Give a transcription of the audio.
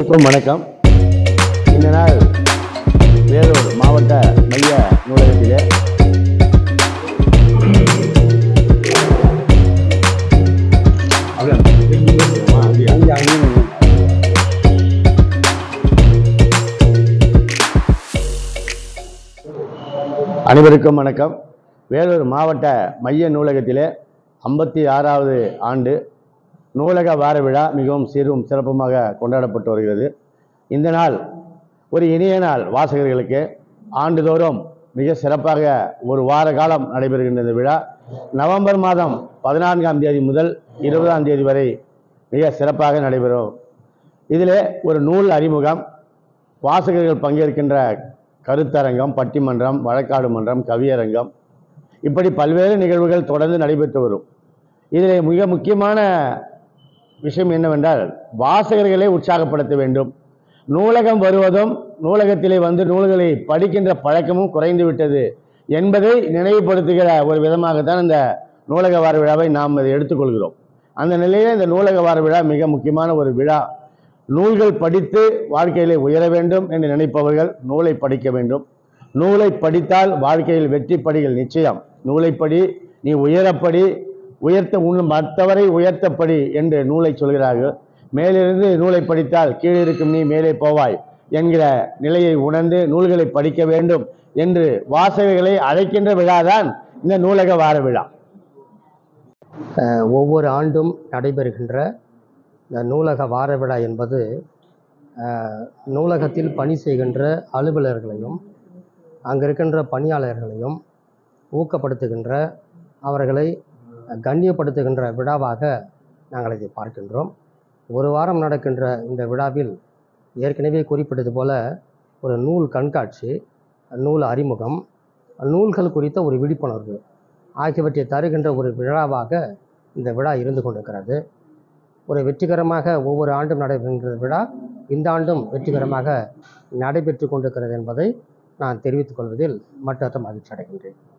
அனைவருக்கும் வணக்கம் இந்த நாள் வேலூர் மாவட்ட மைய நூலகத்திலே அனைவருக்கும் வணக்கம் வேலூர் மாவட்ட மைய நூலகத்திலே ஐம்பத்தி ஆறாவது ஆண்டு நூலக வார விழா மிகவும் சீரும் சிறப்புமாக கொண்டாடப்பட்டு வருகிறது இந்த நாள் ஒரு இனிய நாள் வாசகர்களுக்கு ஆண்டுதோறும் மிக சிறப்பாக ஒரு வார காலம் நடைபெறுகின்ற இந்த விழா நவம்பர் மாதம் பதினான்காம் தேதி முதல் இருபதாம் தேதி வரை மிக சிறப்பாக நடைபெறும் இதிலே ஒரு நூல் அறிமுகம் வாசகர்கள் பங்கேற்கின்ற கருத்தரங்கம் பட்டிமன்றம் வழக்காடு மன்றம் கவியரங்கம் இப்படி பல்வேறு நிகழ்வுகள் தொடர்ந்து நடைபெற்று வரும் இதில் மிக முக்கியமான விஷயம் என்னவென்றால் வாசகர்களை உற்சாகப்படுத்த வேண்டும் நூலகம் வருவதும் நூலகத்திலே வந்து நூல்களை படிக்கின்ற பழக்கமும் குறைந்து விட்டது என்பதை நினைவுபடுத்துகிற ஒரு விதமாகத்தான் இந்த நூலக வார விழாவை நாம் அதை எடுத்துக்கொள்கிறோம் அந்த நிலையில் இந்த நூலக வார விழா மிக முக்கியமான ஒரு விழா நூல்கள் படித்து வாழ்க்கையிலே உயர வேண்டும் என்று நினைப்பவர்கள் நூலை படிக்க வேண்டும் நூலை படித்தால் வாழ்க்கையில் வெற்றி படிகள் நிச்சயம் நூலை படி நீ உயரப்படி உயர்த்த உன் மற்றவரை உயர்த்தப்படி என்று நூலை சொல்கிறார்கள் மேலிருந்து நூலை படித்தால் கீழே இருக்கும் நீ மேலே போவாய் என்கிற நிலையை உணர்ந்து நூல்களை படிக்க வேண்டும் என்று வாசகர்களை அழைக்கின்ற விழாதான் இந்த நூலக வார விழா அஹ் ஒவ்வொரு ஆண்டும் நடைபெறுகின்ற இந்த நூலக வார விழா என்பது அஹ், நூலகத்தில் பணி செய்கின்ற அலுவலர்களையும் அங்கே இருக்கின்ற பணியாளர்களையும் ஊக்கப்படுத்துகின்ற அவர்களை கண்ணியப்படுத்துகின்ற விழாவாக நாங்கள் இதை பார்க்கின்றோம் ஒரு வாரம் நடக்கின்ற இந்த விழாவில் ஏற்கனவே குறிப்பிட்டது போல ஒரு நூல் கண்காட்சி நூல் அறிமுகம் நூல்கள் குறித்த ஒரு விழிப்புணர்வு ஆகியவற்றை தருகின்ற ஒரு விழாவாக இந்த விழா இருந்து கொண்டிருக்கிறது ஒரு வெற்றிகரமாக ஒவ்வொரு ஆண்டும் நடைபெறுகின்ற விழா இந்த ஆண்டும் வெற்றிகரமாக நடைபெற்று கொண்டிருக்கிறது என்பதை நான் தெரிவித்துக் கொள்வதில் மற்றற்ற மகிழ்ச்சி அடைகின்றேன்